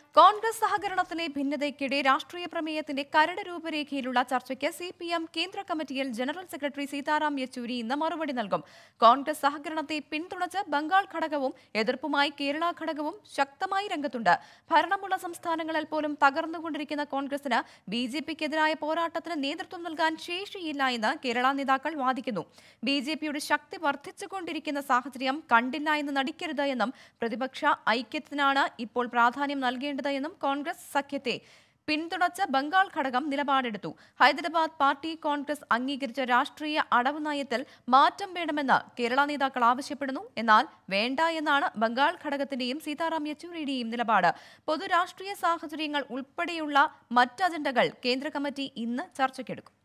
കോൺഗ്രസ് സഹകരണത്തിലെ ഭിന്നതയ്ക്കിടെ രാഷ്ട്രീയ പ്രമേയത്തിന്റെ കരട് രൂപരേഖയിലുള്ള ചർച്ചയ്ക്ക് സി പി എം കേന്ദ്ര കമ്മിറ്റിയിൽ ജനറൽ സെക്രട്ടറി സീതാറാം യെച്ചൂരി ഇന്ന് മറുപടി നൽകും കോൺഗ്രസ് സഹകരണത്തെ പിന്തുണച്ച് ബംഗാൾ ഘടകവും എതിർപ്പുമായി കേരള ഘടകവും ശക്തമായി രംഗത്തുണ്ട് ഭരണമുള്ള സംസ്ഥാനങ്ങളിൽ പോലും തകർന്നുകൊണ്ടിരിക്കുന്ന കോൺഗ്രസിന് ബി ജെ പിക്കെതിരായ പോരാട്ടത്തിന് നേതൃത്വം നൽകാൻ ശേഷിയില്ല എന്ന് കേരള നേതാക്കൾ വാദിക്കുന്നു ബി ജെ പിയുടെ ശക്തി വർദ്ധിച്ചുകൊണ്ടിരിക്കുന്ന സാഹചര്യം കണ്ടില്ല എന്ന് നടിക്കരുത് എന്നും പ്രതിപക്ഷ ഐക്യത്തിനാണ് ഇപ്പോൾ പ്രാധാന്യം നൽകേണ്ടത് എന്നും കോൺഗ്രസ് സഖ്യത്തെ പിന്തുണച്ച ബംഗാൾ ഘടകം നിലപാടെടുത്തു ഹൈദരാബാദ് പാർട്ടി കോൺഗ്രസ് അംഗീകരിച്ച രാഷ്ട്രീയ അടവ് നയത്തിൽ മാറ്റം വേണമെന്ന് കേരള നേതാക്കൾ ആവശ്യപ്പെടുന്നു എന്നാൽ വേണ്ട എന്നാണ് ബംഗാൾ ഘടകത്തിന്റെയും സീതാറാം യെച്ചൂരിയുടെയും നിലപാട് പൊതുരാഷ്ട്രീയ സാഹചര്യങ്ങൾ ഉൾപ്പെടെയുള്ള മറ്റ് അജണ്ടകൾ കേന്ദ്ര കമ്മിറ്റി ഇന്ന് ചർച്ചയ്ക്കെടുക്കും